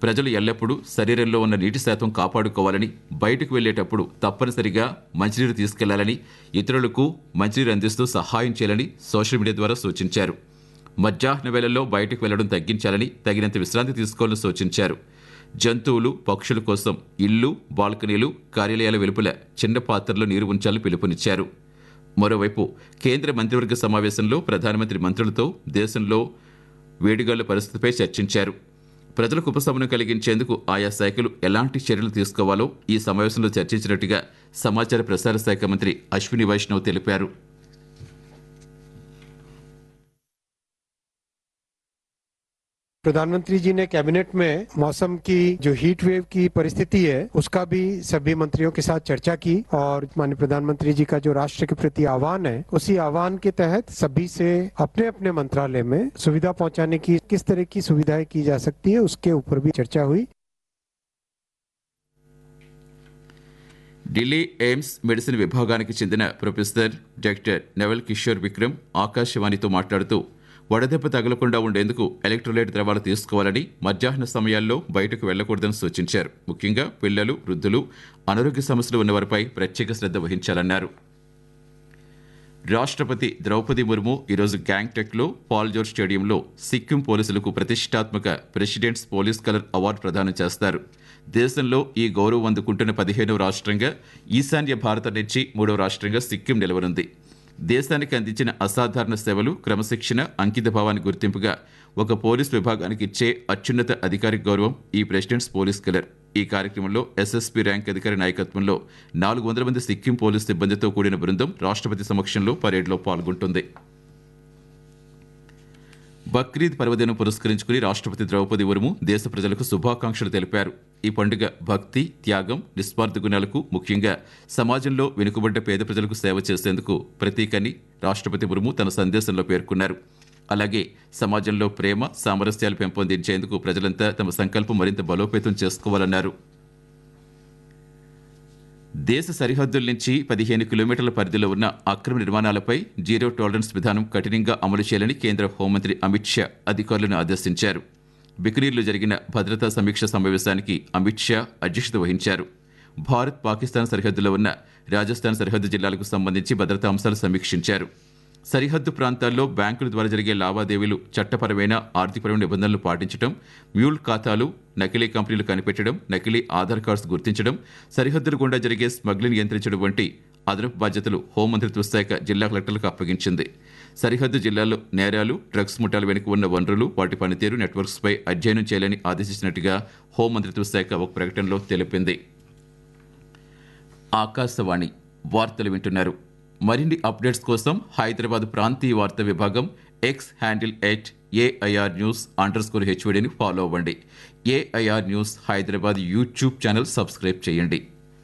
ప్రజలు ఎల్లప్పుడూ శరీరంలో ఉన్న నీటి శాతం కాపాడుకోవాలని బయటకు వెళ్లేటప్పుడు తప్పనిసరిగా మంచినీరు తీసుకెళ్లాలని ఇతరులకు మంచినీరు అందిస్తూ సహాయం చేయాలని సోషల్ మీడియా ద్వారా సూచించారు మధ్యాహ్న వేళల్లో బయటకు వెళ్లడం తగ్గించాలని తగినంత విశ్రాంతి తీసుకోవాలని సూచించారు జంతువులు పక్షుల కోసం ఇల్లు బాల్కనీలు కార్యాలయాల వెలుపల చిన్న పాత్రలో నీరు ఉంచాలని పిలుపునిచ్చారు మరోవైపు కేంద్ర మంత్రివర్గ సమావేశంలో ప్రధానమంత్రి మంత్రులతో దేశంలో వేడిగాళ్ల పరిస్థితిపై చర్చించారు ప్రజలకు ఉపశమనం కలిగించేందుకు ఆయా శాఖలు ఎలాంటి చర్యలు తీసుకోవాలో ఈ సమావేశంలో చర్చించినట్టుగా సమాచార ప్రసార శాఖ మంత్రి అశ్విని వైష్ణవ్ తెలిపారు प्रधानमंत्री जी ने कैबिनेट में मौसम की जो हीट वेव की परिस्थिति है उसका भी सभी मंत्रियों के साथ चर्चा की और माननीय प्रधानमंत्री जी का जो राष्ट्र के प्रति आह्वान है उसी आह्वान के तहत सभी से अपने अपने मंत्रालय में सुविधा पहुंचाने की किस तरह की सुविधाएं की जा सकती है उसके ऊपर भी चर्चा हुई ఢిల్లీ ఎయిమ్స్ మెడిసిన్ విభాగానికి చెందిన ప్రొఫెసర్ డాక్టర్ నెవల్ కిషోర్ విక్రమ్ ఆకాశవాణితో మాట్లాడుతూ వడదెబ్బ తగలకుండా ఉండేందుకు ఎలక్ట్రోలైట్ ద్రవాలు తీసుకోవాలని మధ్యాహ్న సమయాల్లో బయటకు వెళ్లకూడదని సూచించారు ముఖ్యంగా పిల్లలు వృద్ధులు అనారోగ్య సమస్యలు ఉన్నవారిపై ప్రత్యేక శ్రద్ధ వహించాలన్నారు రాష్ట్రపతి ద్రౌపది ముర్ము ఈరోజు గ్యాంగ్టెక్లో పాల్జోర్ స్టేడియంలో సిక్కిం పోలీసులకు ప్రతిష్టాత్మక ప్రెసిడెంట్స్ పోలీస్ కలర్ అవార్డు ప్రదానం చేస్తారు దేశంలో ఈ గౌరవం అందుకుంటున్న పదిహేనవ రాష్ట్రంగా ఈశాన్య భారత నుంచి మూడవ రాష్ట్రంగా సిక్కిం నిలవనుంది దేశానికి అందించిన అసాధారణ సేవలు క్రమశిక్షణ అంకిత భావాన్ని గుర్తింపుగా ఒక పోలీస్ విభాగానికి ఇచ్చే అత్యున్నత అధికారిక గౌరవం ఈ ప్రెసిడెంట్స్ పోలీస్ కలర్ ఈ కార్యక్రమంలో ఎస్ఎస్పీ ర్యాంక్ అధికారి నాయకత్వంలో నాలుగు వందల మంది సిక్కిం పోలీస్ సిబ్బందితో కూడిన బృందం రాష్ట్రపతి సమక్షంలో పరేడ్లో పాల్గొంటుంది బక్రీద్ పర్వదినం పురస్కరించుకుని రాష్ట్రపతి ద్రౌపది ముర్ము దేశ ప్రజలకు శుభాకాంక్షలు తెలిపారు ఈ పండుగ భక్తి త్యాగం నిస్వార్థ గుణాలకు ముఖ్యంగా సమాజంలో వెనుకబడ్డ పేద ప్రజలకు సేవ చేసేందుకు ప్రతీకని రాష్ట్రపతి ముర్ము తన సందేశంలో పేర్కొన్నారు అలాగే సమాజంలో ప్రేమ సామరస్యాలు పెంపొందించేందుకు ప్రజలంతా తమ సంకల్పం మరింత బలోపేతం చేసుకోవాలన్నారు దేశ సరిహద్దుల నుంచి పదిహేను కిలోమీటర్ల పరిధిలో ఉన్న అక్రమ నిర్మాణాలపై జీరో టాలరెన్స్ విధానం కఠినంగా అమలు చేయాలని కేంద్ర హోంమంత్రి అమిత్ షా అధికారులను ఆదేశించారు బికనీర్లో జరిగిన భద్రతా సమీక్ష సమావేశానికి అమిత్ షా అధ్యక్షత వహించారు భారత్ పాకిస్తాన్ సరిహద్దులో ఉన్న రాజస్థాన్ సరిహద్దు జిల్లాలకు సంబంధించి భద్రతా అంశాలు సమీక్షించారు సరిహద్దు ప్రాంతాల్లో బ్యాంకుల ద్వారా జరిగే లావాదేవీలు చట్టపరమైన ఆర్థికపరమైన నిబంధనలు పాటించడం మ్యూల్ ఖాతాలు నకిలీ కంపెనీలు కనిపెట్టడం నకిలీ ఆధార్ కార్డ్స్ గుర్తించడం సరిహద్దుల గుండా జరిగే స్మగ్లింగ్ నియంత్రించడం వంటి అదనపు బాధ్యతలు హోంమంత్రిత్వ శాఖ జిల్లా కలెక్టర్లకు అప్పగించింది సరిహద్దు జిల్లాల్లో నేరాలు డ్రగ్స్ ముఠాల వెనుక ఉన్న వనరులు వాటి పనితీరు నెట్వర్క్స్పై అధ్యయనం చేయాలని ఆదేశించినట్టుగా హోంమంత్రిత్వ శాఖ ఒక ప్రకటనలో తెలిపింది ఆకాశవాణి వార్తలు వింటున్నారు మరిన్ని అప్డేట్స్ కోసం హైదరాబాద్ ప్రాంతీయ వార్తా విభాగం X handle at AIR news underscore హెచ్వడిని ఫాలో అవ్వండి AIR news Hyderabad YouTube channel subscribe చేయండి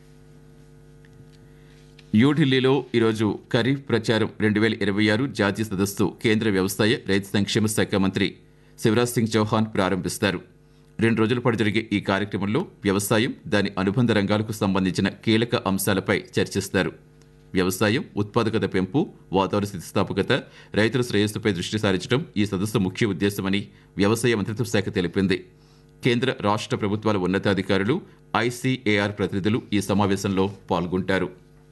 న్యూఢిల్లీలో ఈరోజు ఖరీఫ్ ప్రచారం రెండు వేల ఇరవై ఆరు జాతీయ సదస్సు కేంద్ర వ్యవసాయ రైతు సంక్షేమ శాఖ మంత్రి శివరాజ్ సింగ్ చౌహాన్ ప్రారంభిస్తారు రెండు రోజుల పాటు జరిగే ఈ కార్యక్రమంలో వ్యవసాయం దాని అనుబంధ రంగాలకు సంబంధించిన కీలక అంశాలపై చర్చిస్తారు వ్యవసాయం ఉత్పాదకత పెంపు వాతావరణ స్థితిస్థాపకత రైతుల శ్రేయస్సుపై దృష్టి సారించడం ఈ సదస్సు ముఖ్య ఉద్దేశమని వ్యవసాయ మంత్రిత్వ శాఖ తెలిపింది కేంద్ర రాష్ట్ర ప్రభుత్వాల ఉన్నతాధికారులు ఐసీఏఆర్ ప్రతినిధులు ఈ సమావేశంలో పాల్గొంటారు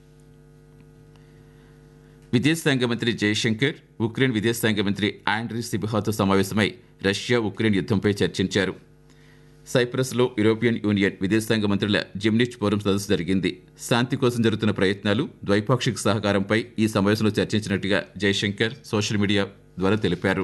విదేశాంగ మంత్రి జయశంకర్ ఉక్రెయిన్ విదేశాంగ మంత్రి ఆండ్రీ సిబిహాతో సమావేశమై రష్యా ఉక్రెయిన్ యుద్ధంపై చర్చించారు సైప్రస్లో యూరోపియన్ యూనియన్ విదేశాంగ మంత్రుల జిమ్నిచ్ ఫోరం సదస్సు జరిగింది శాంతి కోసం జరుగుతున్న ప్రయత్నాలు ద్వైపాక్షిక సహకారంపై ఈ సమావేశంలో చర్చించినట్టుగా జయశంకర్ సోషల్ మీడియా ద్వారా తెలిపారు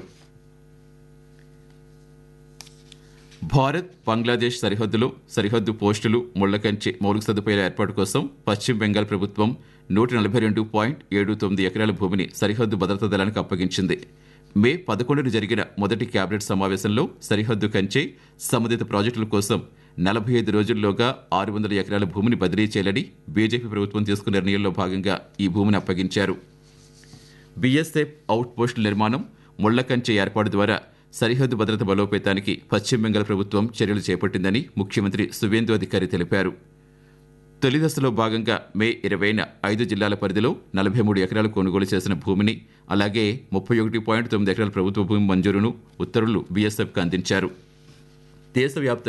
భారత్ బంగ్లాదేశ్ సరిహద్దులో సరిహద్దు పోస్టులు ముళ్లకంచె మౌలిక సదుపాయాల ఏర్పాటు కోసం పశ్చిమ బెంగాల్ ప్రభుత్వం నూట నలభై రెండు పాయింట్ ఏడు తొమ్మిది ఎకరాల భూమిని సరిహద్దు భద్రతా దళానికి అప్పగించింది మే పదకొండున జరిగిన మొదటి కేబినెట్ సమావేశంలో సరిహద్దు కంచె సంబంధిత ప్రాజెక్టుల కోసం నలభై ఐదు రోజుల్లోగా ఆరు వందల ఎకరాల భూమిని బదిలీ చేయాలని బీజేపీ ప్రభుత్వం తీసుకున్న నిర్ణయంలో భాగంగా ఈ భూమిని అప్పగించారు బీఎస్ఎఫ్ అవుట్ పోస్టుల నిర్మాణం ముళ్లకంచె ఏర్పాటు ద్వారా సరిహద్దు భద్రత బలోపేతానికి పశ్చిమ బెంగాల్ ప్రభుత్వం చర్యలు చేపట్టిందని ముఖ్యమంత్రి సువేందు అధికారి తెలిపారు తొలి దశలో భాగంగా మే ఇరవైన ఐదు జిల్లాల పరిధిలో నలభై మూడు ఎకరాలు కొనుగోలు చేసిన భూమిని అలాగే ముప్పై ఒకటి పాయింట్ తొమ్మిది ఎకరాల ప్రభుత్వ భూమి మంజూరును ఉత్తర్వులు బీఎస్ఎఫ్కు అందించారు దేశవ్యాప్తంగా